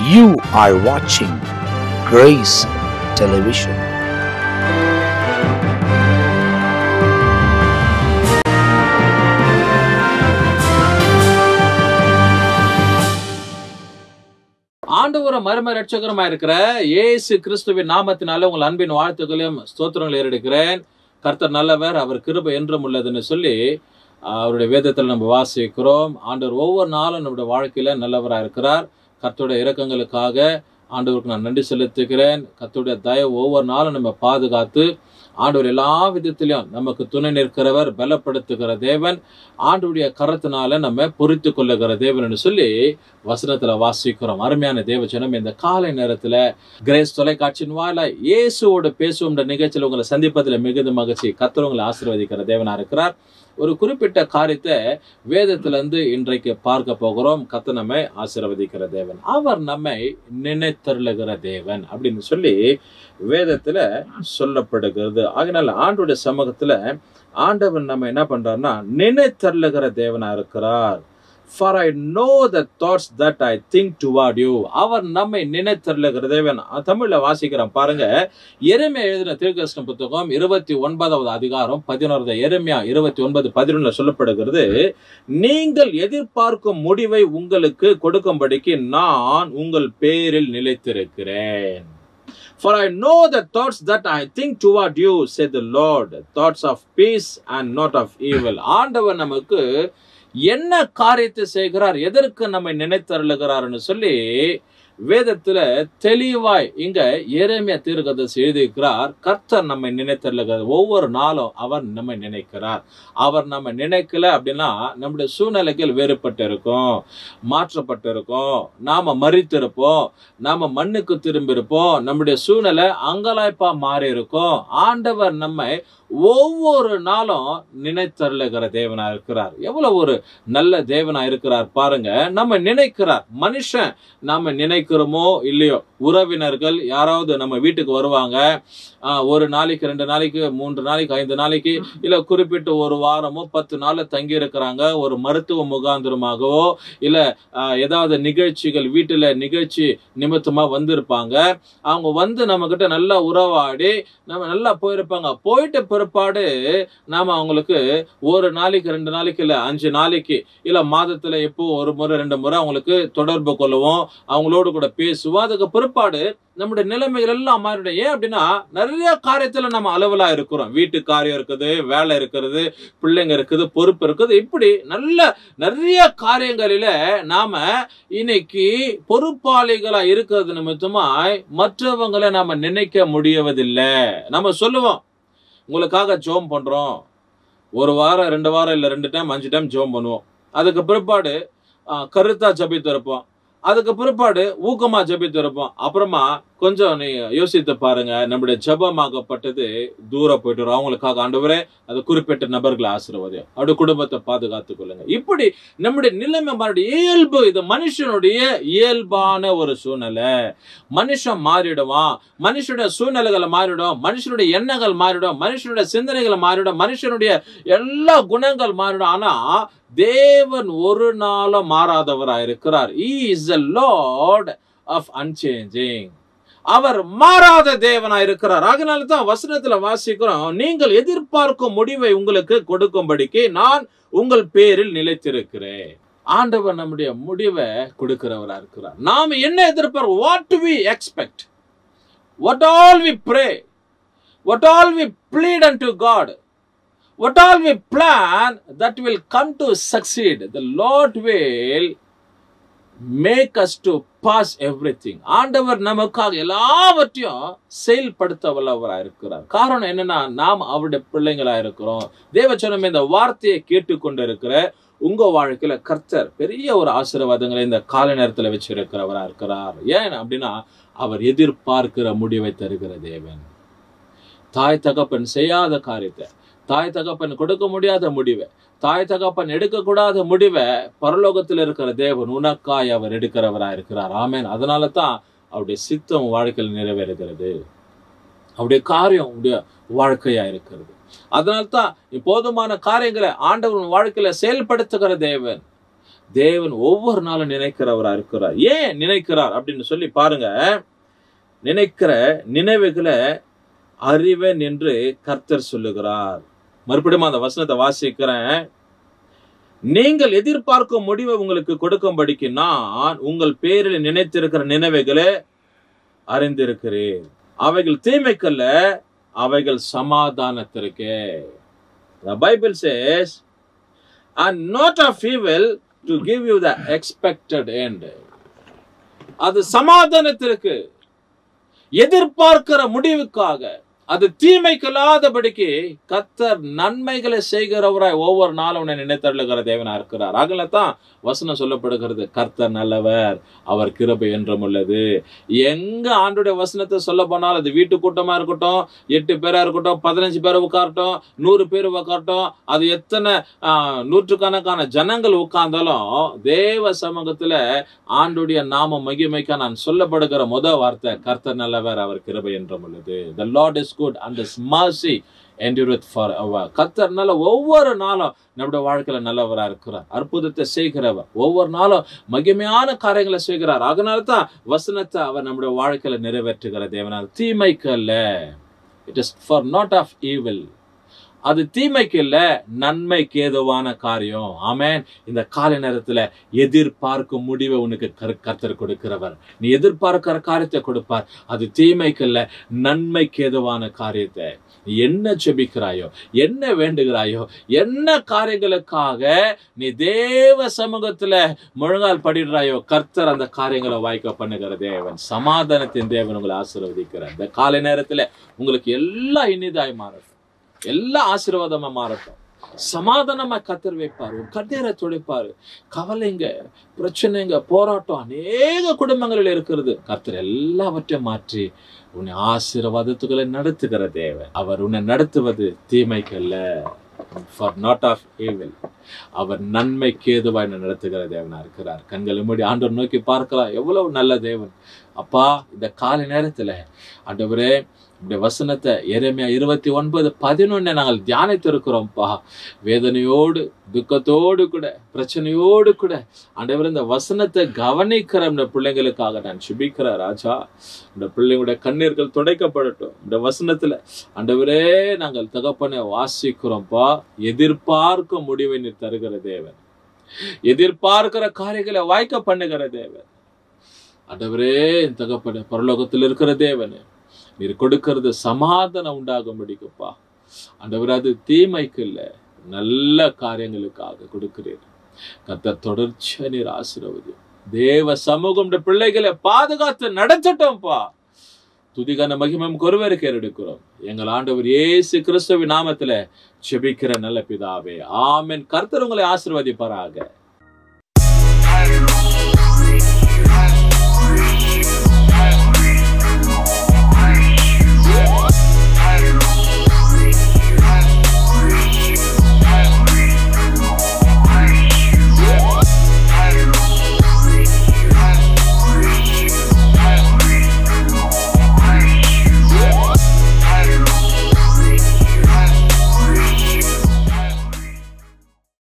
You are watching Grace Television. ஆண்டவர மரும ரட்சகரமா இருக்கிற இயேசு கிறிஸ்துவின் நாமத்தினால உங்கள் அன்பின் வாழ்த்துக்களையும் ஸ்தோத்திரங்களை ஏறெடுக்கிறேன் கர்த்தர் நல்லவர் அவர் கிருபை என்றும் உள்ளதுன்னு சொல்லி ஆஹ், அவருடைய வேதத்தில் நம்ம வாசிக்கிறோம் ஆண்டவர் ஒவ்வொரு நாளும் நம்முடைய வாழ்க்கையில நல்லவரா இருக்கிறார் கர்த்தருடைய இரக்கங்களுக்காக ஆண்டவருக்கு நான் நன்றி செலுத்துகிறேன் கர்த்தருடைய தயவு ஒவ்வொரு நாளும் நம்ம பாதுகாத்து ஆண்டவர் எல்லா விதத்திலும் நமக்கு துணை நிற்கிறவர் பலப்படுத்துகிற தேவன் ஆண்டவருடைய கரத்தினால நம்ம பொறித்து கொள்ளுகிற தேவன் சொல்லி வசனத்துல வாசிக்கிறோம் அருமையான தேவச்சனம் இந்த காலை நேரத்துல கிரேஸ் தொலைக்காட்சியின் வாயில இயேசுவோடு பேசுவோம் நிகழ்ச்சியில் உங்களை சந்திப்பதில் மிகுந்த மகிழ்ச்சி கர்த்தர் உங்களை ஆசீர்வதிக்கிற தேவனா இருக்கிறார் ஒரு குறிப்பிட்ட காரியத்தை வேதத்துல இருந்து இன்றைக்கு பார்க்க போகிறோம் கத்த நம்மை ஆசீர்வதிக்கிற தேவன் அவர் நம்மை நினைத்தருளுகிற தேவன் அப்படின்னு சொல்லி வேதத்துல சொல்லப்படுகிறது அதனால ஆண்டுடைய சமூகத்துல ஆண்டவன் நம்ம என்ன பண்றாருன்னா நினைத்தருளுகிற தேவனா இருக்கிறார் for I know the thoughts that I think toward you அவர் நம்மை நினைத்தருளுகிற தேவன் அஹ் தமிழ்ல வாசிக்கிறோம் பாருங்க எருமையா எழுதின தீர்க்கதரிசன புத்தகம் இருபத்தி ஒன்பதாவது அதிகாரம் பதினோராவது எருமையா இருபத்தி ஒன்பது பதினொன்னுல சொல்லப்படுகிறது நீங்கள் எதிர்பார்க்கும் முடிவை உங்களுக்கு கொடுக்கும்படிக்கு நான் உங்கள் பேரில் நிலைத்திருக்கிறேன் For I know the thoughts that I think toward you, said the Lord, thoughts of peace and not of evil. ஆண்டவர் நமக்கு என்ன காரியத்தை செய்கிறார் எதற்கு நம்மை நினைத்தருளுகிறார்னு சொல்லி வேதத்துல தெளிவாய் இங்க எரேமியா தீர்க்கதரிசி எழுதியிருக்கிறார் கர்த்தர் நம்மை நினைத்தருளுகிறார் ஒவ்வொரு நாளும் அவர் நம்மை நினைக்கிறார் அவர் நம்ம நினைக்கல அப்படின்னா நம்முடைய சூழ்நிலைகள் வேறுபட்டு இருக்கும் மாற்றப்பட்டு இருக்கும் நாம மறித்திருப்போம் நாம மண்ணுக்கு திரும்பி இருப்போம் நம்முடைய சூழ்நிலை அங்கலாய்ப்பா மாறி இருக்கும் ஆண்டவர் நம்மை ஒவ்வொரு நாளும் நினைத்தருளுகிற தேவனா இருக்கிறார் எவ்வளவு ஒரு நல்ல தேவனா இருக்கிறார் பாருங்க நம்ம நினைக்கிறார் மனுஷன் நாம நினைக்கிறோமோ இல்லையோ உறவினர்கள் யாராவது நம்ம வீட்டுக்கு வருவாங்க ஆஹ், ஒரு நாளைக்கு ரெண்டு நாளைக்கு மூன்று நாளைக்கு ஐந்து நாளைக்கு இல்ல குறிப்பிட்ட ஒரு வாரமோ பத்து நாள் தங்கி இருக்கிறாங்க ஒரு மருத்துவ முகாந்திரமாகவோ இல்ல ஆஹ், ஏதாவது நிகழ்ச்சிகள் வீட்டுல நிகழ்ச்சி நிமித்தமா வந்திருப்பாங்க அவங்க வந்து நம்ம கிட்ட நல்லா உறவாடி நம்ம நல்லா போயிருப்பாங்க போயிட்ட பிற்பாடு நாம அவங்களுக்கு ஒரு நாளைக்கு ரெண்டு நாளைக்கு இல்ல அஞ்சு நாளைக்கு இல்ல மாதத்துல எப்போ ஒரு முறை ரெண்டு முறை அவங்களுக்கு தொடர்பு கொள்ளுவோம் அவங்களோடு கூட பேசுவோம் அதுக்கு பிற்பாடு நம்முடைய நிலைமைகள் எல்லாம் மாறிடும் ஏன் அப்படின்னா நிறைய காரியத்துல நம்ம அளவலா இருக்கிறோம் வீட்டு காரியம் இருக்குது வேலை இருக்கிறது பிள்ளைங்க இருக்குது பொறுப்பு இருக்குது இப்படி நல்ல நிறைய காரியங்களில நாம இன்னைக்கு பொறுப்பாளிகளா இருக்கிறது நிமித்தமாய் மற்றவங்களை நாம நினைக்க முடியவதில்லை நம்ம சொல்லுவோம் உங்களுக்காக ஜோம் பண்றோம் ஒரு வாரம் ரெண்டு வாரம் இல்ல ரெண்டு டைம் அஞ்சு டைம் ஜோம் பண்ணுவோம் அதுக்கு பிற்பாடு ஆ, கருத்தா ஜபித்து இருப்போம் அதுக்கு பிற்பாடு ஊக்கமா ஜபித்து இருப்போம் அப்புறமா கொஞ்சம் நீ யோசித்து பாருங்க நம்முடைய ஜபமாகப்பட்டது தூரம் போயிட்டு வரும். அவங்களுக்காக ஆண்டவரே அது குறிப்பிட்ட நபர்களை ஆசீர்வாதம் அப்படி குடும்பத்தை பாதுகாத்துக் கொள்ளுங்க இப்படி நம்முடைய நிலைமை மறுபடியும் இயல்பு இது மனுஷனுடைய இயல்பான ஒரு சூழ்நிலை மனுஷன் மாறிடுவான் மனுஷனுடைய சூழ்நிலைகளை மாறிடும் மனுஷனுடைய எண்ணங்கள் மாறிடும் மனுஷனுடைய சிந்தனைகள் மாறிடும் மனுஷனுடைய எல்லா குணங்கள் மாறிடும் ஆனா தேவன் ஒரு நாளும் மாறாதவரா இருக்கிறார் He is the Lord of unchanging அவர் மாறாத தேவனா இருக்கிறார் அதனால தான் வசனத்துல வாசிக்கிறோம் நீங்கள் எதிர்பார்க்கும் முடிவை உங்களுக்கு கொடுக்கும்படிக்கு நான் உங்கள் பேரில் நிலைத்திருக்கிறேன் ஆண்டவர் நம்முடைய முடிவை கொடுக்கிறவரா இருக்கிறார் நாம என்ன எதிர்பார்க்க what we expect what all we pray what all we plead and to God what all we plan that will come to succeed the lord will make us to pass everything ஆண்டவர் நமக்காக எல்லாவற்றையும் செயல்படுத்த வல்லவரா இருக்கிறார் காரணம் என்னன்னா நாம் அவருடைய பிள்ளைங்களா இருக்கிறோம் தேவச்சனம் இந்த வார்த்தையை கேட்டுக்கொண்டு இருக்கிற உங்க வாழ்க்கையில கர்த்தர் பெரிய ஒரு ஆசீர்வாதங்களை இந்த கால நேரத்துல வச்சிருக்கிறவரா இருக்கிறார் ஏன் அப்படின்னா அவர் எதிர்பார்க்கிற முடிவை தருகிற தேவன் தாய் தகப்பன் செய்யாத காரியத்தை தாய் தகப்பன் கொடுக்க முடியாத முடிவை தாய் தகப்பன் எடுக்கக்கூடாத முடிவை பரலோகத்தில் இருக்கிற தேவன் உனக்காய் அவர் எடுக்கிறவரா இருக்கிறார் ஆமென் அதனால தான் அவருடைய சித்தம் வாழ்க்கையில் நிறைவேறுகிறது அவருடைய காரியம் உடைய வாழ்க்கையா இருக்கிறது அதனால தான் போதுமான காரியங்களை ஆண்டவன் வாழ்க்கையில செயல்படுத்துகிற தேவன் தேவன் ஒவ்வொரு நாளும் நினைக்கிறவரா இருக்கிறார் ஏன் நினைக்கிறார் அப்படின்னு சொல்லி பாருங்க நினைக்கிற நினைவுகளை அறிவன் என்று கர்த்தர் சொல்லுகிறார் மறுபடியும் அந்த வசனத்தை வாசிக்கிறேன் நீங்கள் எதிர்பார்க்கும் முடிவை உங்களுக்கு கொடுக்கும்படிக்கு நான் உங்கள் பேரில் நினைத்திருக்கிற நினைவுகளை அறிந்திருக்கிறேன் அவைகள் தீமைக்கல்ல அவைகள் சமாதானத்திற்கு The Bible says, and not of evil to give you the expected end. அது சமாதானத்திற்கு எதிர்பார்க்கிற முடிவுக்காக அது தீமைக்கல்லாதபடிக்கு கத்தர் நன்மைகளை செய்கிறவராய் ஒவ்வொரு நாளும் உன்னை நினைத்தள்ளுகிற தேவனா இருக்கிறார் ஆகல தான் வசனம் சொல்லப்படுகிறது கர்த்தர் நல்லவர் அவர் கிருபை என்றும் உள்ளது எங்க ஆண்டுடைய வசனத்தை சொல்ல போனாலும் அது வீட்டு கூட்டமா இருக்கட்டும் எட்டு பேரா இருக்கட்டும் பதினஞ்சு பேர் உட்காரட்டும் நூறு பேர் உட்காரட்டும் அது எத்தனை ஆஹ், நூற்றுக்கணக்கான ஜனங்கள் உட்கார்ந்தாலும் தேவ சமூகத்துல ஆண்டுடைய நாம மகிமைக்கா நான் சொல்லப்படுகிற முத வார்த்தை கர்த்தர் நல்லவர் அவர் கிருபை என்றும் உள்ளது the lord is good and his mercy endureth forever கர்த்தர்னால ஒவ்வொரு நாளும் நம்முடைய வாழ்க்கையில நல்லவரா இருக்கிறார் அற்புதத்தை செய்கிறவர் ஒவ்வொரு நாளும் மகிமையான காரியங்களை செய்கிறார் அதனால தான் வசனத்தை அவர் நம்முடைய வாழ்க்கையில நிறைவேற்றுகிற தேவனால் தீமைக்கு அல்ல it is for not of evil அது தீமைக்கு இல்ல நன்மைக்கு ஏதுவான காரியம் ஆமென் இந்த காலை நேரத்துல எதிர்பார்க்கும் முடிவை உனக்கு கரு- கர்த்தர் கொடுக்கிறவர் நீ எதிர்பார்க்கிற காரியத்தை கொடுப்பார் அது தீமைக்கு இல்ல நன்மைக்கு ஏதுவான காரியத்தை நீ என்ன செபிக்கிறாயோ என்ன வேண்டுகிறாயோ என்ன காரியங்களுக்காக நீ தேவ சமூகத்துல முழங்கால் படிடுறாயோ கர்த்தர் அந்த காரியங்களை வாய்க்க பண்ணுகிற தேவன் சமாதானத்தின் தேவன் உங்களை ஆசீர்வதிக்கிறார் இந்த காலை நேரத்துல உங்களுக்கு எல்லாம் இனிதாய் மாறட்டும் எல்லாம் ஆசீர்வாதமா மாறட்டும் சமாதானமா கத்தர் வைப்பார் உன் கண்ணீரை துடைப்பாரு கவலைங்க பிரச்சனைங்க போராட்டம் அநேக குடும்பங்களில் இருக்கிறது கர்த்தர் எல்லாவற்றையும் மாற்றி உன்னை ஆசீர்வாதத்துக்களை நடத்துகிற தேவன் அவர் உன்னை நடத்துவது தீமைக்கு அல்ல ஃபார் நாட் ஆஃப் evil அவர் நன்மைக்கு ஏதுவாய் என்னை நடத்துகிற தேவனா இருக்கிறார் கண்களை மூடி ஆண்டவர் நோக்கி பார்க்கலாம் எவ்வளவு நல்ல தேவன் அப்பா இந்த காலை நேரத்துல ஆண்டவரே இந்த வசனத்தை எரேமியா இருபத்தி ஒன்பது பதினொன்னு நாங்கள் தியானித்திருக்கிறோம்ப்பா வேதனையோடு துக்கத்தோடு கூட பிரச்சனையோடு கூட ஆண்டவர் இந்த வசனத்தை கவனிக்கிற இந்த பிள்ளைங்களுக்காக நான் சுபிக்கிறேன் ராஜா இந்த பிள்ளைங்களுடைய கண்ணீர்கள் துடைக்கப்படட்டும் இந்த வசனத்துல ஆண்டவரே நாங்கள் தகப்பனை வாசிக்கிறோம்ப்பா எதிர்பார்க்கும் முடிவை நீர் தருகிற தேவன் எதிர்பார்க்கிற காரியங்களை வாய்க்க பண்ணுகிற தேவன் ஆண்டவரே என் தகப்பனே பரலோகத்தில் இருக்கிற தேவனே நீர் கொடுக்கிறது சமாதானம் உண்டாகும்படிக்குப்பா ஆண்டவர் அது தீமைக்கு இல்லை நல்ல காரியங்களுக்காக கொடுக்கிறீர் கர்த்தர் தொடர்ச்சியா நீர் ஆசீர்வதி தேவ சமூகம் இந்த பிள்ளைகளை பாதுகாத்து நடத்தட்டோம்ப்பா துதிகான மகிமம் கொருவருக்கு எடுக்கிறோம் எங்கள் ஆண்டவர் இயேசு கிறிஸ்துவின் நாமத்துல செபிக்கிற நல்ல பிதாவே ஆமென் கர்த்தர் உங்களை ஆசீர்வதிப்பாராக